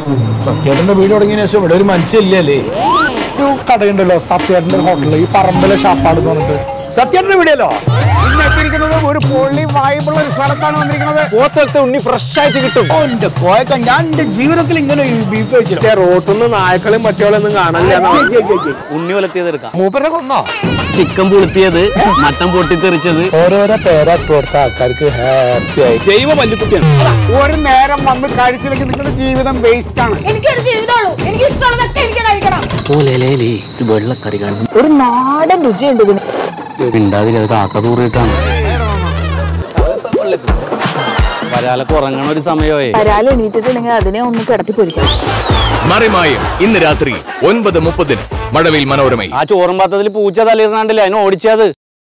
സത്യേട്ടന്റെ വീട് തുടങ്ങിയ ശേഷം ഇവിടെ ഒരു മനുഷ്യല്ലേ ഒരു കടയുണ്ടല്ലോ സത്യേട്ടന്റെ ഹോട്ടലിൽ ഈ പറമ്പിലെ ഷാപ്പാട് എന്ന് പറഞ്ഞിട്ട് സത്യേട്ടന്റെ വീടിയല്ലോ ഇന്ന് എത്തിയിരിക്കുന്നത് ഒരു പൊള്ളി വായ്പുള്ള ഒരു സ്ഥലത്താണ് വന്നിരിക്കുന്നത് പോത്തത്തെ ഉണ്ണി ഫ്രഷ് ആയിട്ട് കിട്ടും എന്റെ കോയക്ക ഞാൻ എന്റെ ജീവിതത്തിൽ ഇങ്ങനെ ഒരു ബീഫ് കഴിച്ചില്ല റോട്ടിൽ നിന്ന് നായ്ക്കളെയും പട്ടികളൊന്നും കാണില്ല ഉണ്ണി ഒലത്തിയത് എടുക്കാം മൂപ്പരെ കൊന്നോ ചിക്കൻ പുളുത്തിയത് മട്ടൻ പൊട്ടിത്തെറിച്ചത് ഓരോരോ പേരാ കൊടുത്ത ആൾക്കാർക്ക് ഹാപ്പി ആയി ജൈവ പല്ലിക്കുട്ടിയാണ് ഒരു നേരം വന്ന് കഴിച്ചില്ലെങ്കിൽ നിങ്ങളുടെ ജീവിതം വേസ്റ്റ് ആണ് എനിക്കൊരു ജീവിതമുള്ളൂ എനിക്ക് ഇഷ്ടമുള്ളതൊക്കെ എനിക്ക് കഴിക്കണം വെള്ളക്കറി കാണുന്നു ഒരു നാടൻ രുചിയുണ്ട് ഇതിന് ഉണ്ടാവില്ല അത് കാക്ക തൂറിയിട്ടാണ് വരാലൊക്കെ ഉറങ്ങണ ഒരു സമയമേ വരാൽ എണീറ്റിട്ടുണ്ടെങ്കിൽ അതിനെ ഒന്ന് കിടത്തി പൊരിക്കണം മറിമായം ഇന്ന് രാത്രി ഒൻപത് മുപ്പതിന് മഴവിൽ മനോരമയിൽ ആ ചോറും പാത്രത്തിൽ പൂച്ച തലയിരുന്നാണ്ടില്ലേ അതിനെ ഓടിച്ചത്